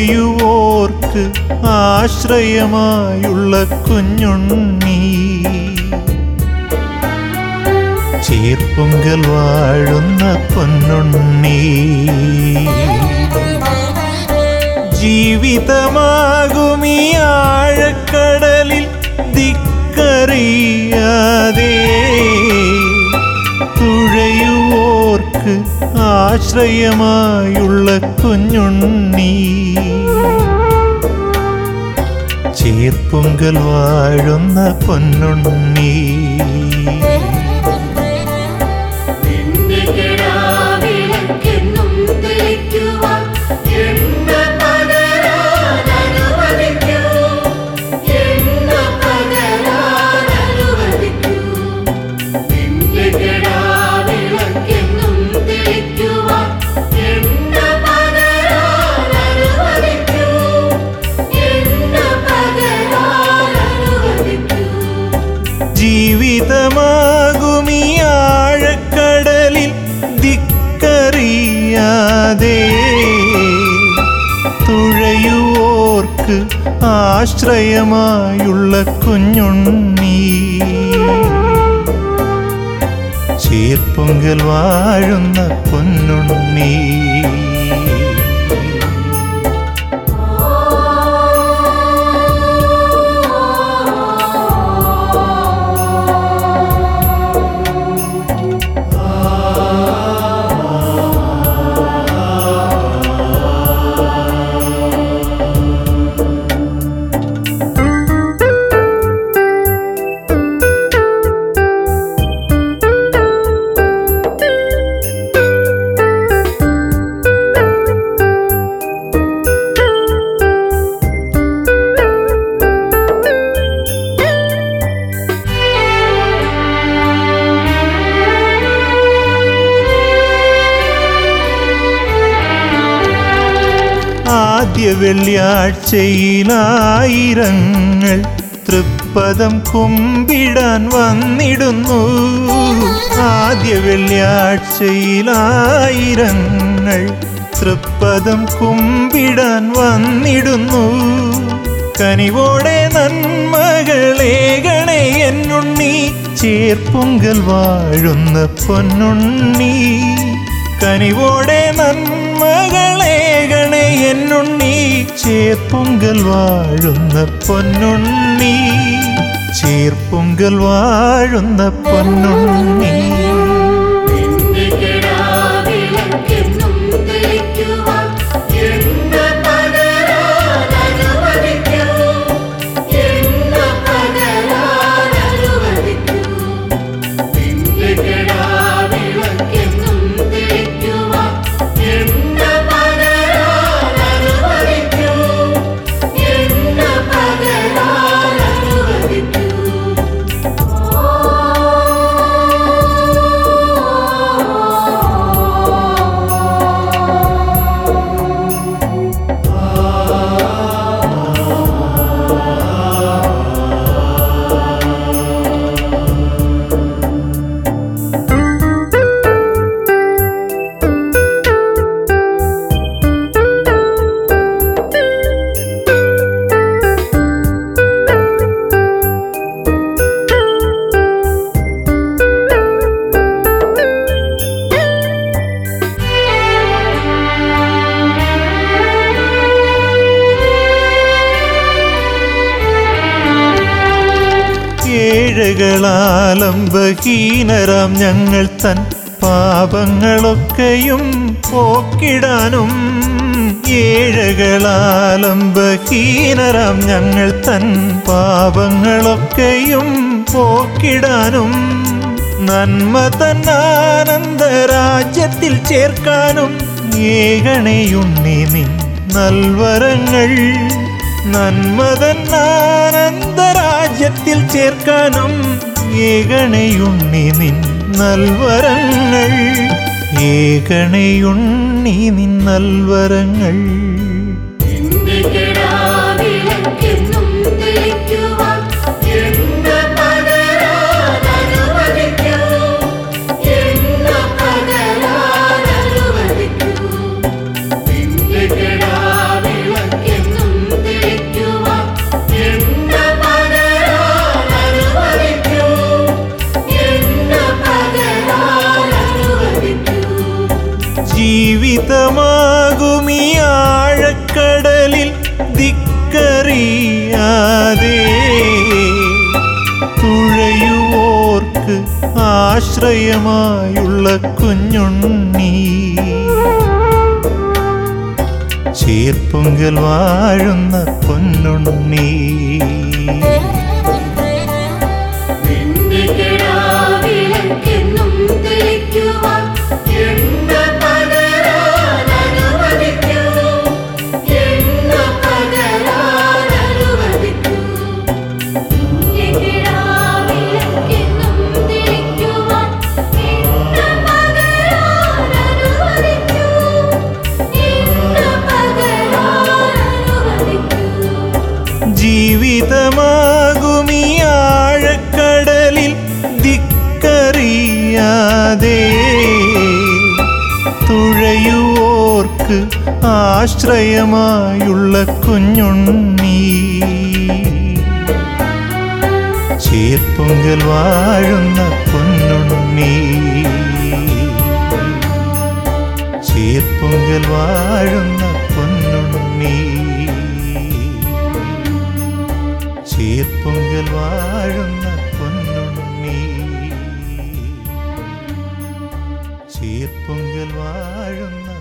തുഴയുവോർക്ക് ആശ്രയമായുള്ള കുഞ്ഞുണ്ണി ചീർപ്പൊങ്കൽ വാഴുന്ന പൊന്നുണ്ണി ജീവിതമാകുമീ ആഴക്കടലിൽ ദിക്കറിയാതെ തുഴയുവോർക്ക് ആശ്രയമായുള്ള കുഞ്ഞുണ്ണി ചീർപ്പൊങ്കൽ വാഴുന്ന പൊന്നുണ്ണി നിന്റെ കിടാവിളക്കെന്നും തെളിക്കുവാൻ എണ്ണ പകരാൻ അനുവദിക്കൂ. എണ്ണ പകരാൻ അനുവദിക്കൂ. നിന്റെ കിടാവിളക്കെന്നും തെളിക്കുവാൻ എണ്ണ പകരാൻ അനുവദിക്കൂ. എണ്ണ പകരാൻ അനുവദിക്കൂ. ജീവിതമാകുമീ ആഴക്കടലിൽ ദിക്കറിയാതെ തുഴയുവോർക്ക് ആശ്രയമായുള്ള കുഞ്ഞുണ്ണി ചീർപ്പൊങ്കൽ വാഴുന്ന പൊന്നുണ്ണി ആദ്യ വെള്ളിയാഴ്ചയിലായിരങ്ങൾ തൃപ്പദം കുമ്പിടാൻ വന്നിടുന്നു ആദ്യ വെള്ളിയാഴ്ചയിലായിരങ്ങൾ തൃപ്പദം കുമ്പിടാൻ വന്നിടുന്നു കനിവോടെ നന്മകളേകണേ എന്നുണ്ണി ചേർപ്പൊങ്കൽ വാഴുന്ന പൊന്നുണ്ണി കനിവോടെ നന്മകളേകണേ എന്നുണ്ണി ചേർപ്പൊങ്കൽ വാഴുന്ന പൊന്നുണ്ണി ചേർപ്പൊങ്കൽ വാഴുന്ന പൊന്നുണ്ണി നിന്റെ കിടാവിളക്കെന്നും തെളിക്കുവാൻ എണ്ണ പകരാൻ അനുവദിക്കൂ. എണ്ണ പകരാൻ അനുവദിക്കൂ. നിന്റെ കിടാവിളക്കെന്നും തെളിക്കുവാൻ എണ്ണ പകരാൻ അനുവദിക്കൂ. എണ്ണ പകരാൻ അനുവദിക്കൂ. ഏഴകളാലംബഹീനരാം ഞങ്ങൾ തൻ പാപങ്ങളൊക്കെയും പോക്കിടാനും ഏഴകളാലംബഹീനരാം ഞങ്ങൾ തൻ പാപങ്ങളൊക്കെയും പോക്കിടാനും നന്മ തന്നാനന്ദരാജ്യത്തിൽ ചേർക്കാനും ഏകണയുണ്ണി നിൻ നൽവരങ്ങൾ നന്മതന്നാനന്ദരാജ്യത്തിൽ ചേർക്കാനും ഏകണയുണ്ണി നിൻ നൽവരങ്ങൾ ഏകണയുണ്ണി നിൻ നൽവരങ്ങൾ നിന്റെ കിടാവിളക്കെന്നും തെളിക്കുവാൻ എണ്ണ പകരാൻ അനുവദിക്കൂ. എണ്ണ പകരാൻ അനുവദിക്കൂ. നിന്റെ കിടാവിളക്കെന്നും ജീവിതമാകുമീ ആഴക്കടലിൽ ദിക്കറിയാതെ തുഴയുവോർക്ക് ആശ്രയമായുള്ള കുഞ്ഞുണ്ണി ചീർപ്പുങ്കൽ വാഴുന്ന പൊന്നുണ്ണി നിന്റെ കിടാവിളക്കെന്നും തെളിക്കുവാൻ എണ്ണ പകരാൻ അനുവദിക്കൂ. എണ്ണ പകരാൻ അനുവദിക്കൂ. നിന്റെ കിടാവിളക്കെന്നും തെളിക്കുവാൻ എണ്ണ പകരാൻ അനുവദിക്കൂ. എണ്ണ പകരാൻ അനുവദിക്കൂ. ജീവിതമാകുമീ ആഴക്കടലിൽ ദിക്കറിയാതെ തുഴയുവോർക്ക് ആശ്രയമായുള്ള കുഞ്ഞുണ്ണി ചീർപ്പൊങ്കൽ വാഴുന്ന പൊന്നുണ്ണി ചീർപ്പൊങ്കൽ വാഴുന്ന പൊന്നുണ്ണി ചീർപ്പൊങ്കൽ വാഴുന്ന പൊന്നുണ്ണി ചീർപ്പൊങ്കൽ വാഴുന്ന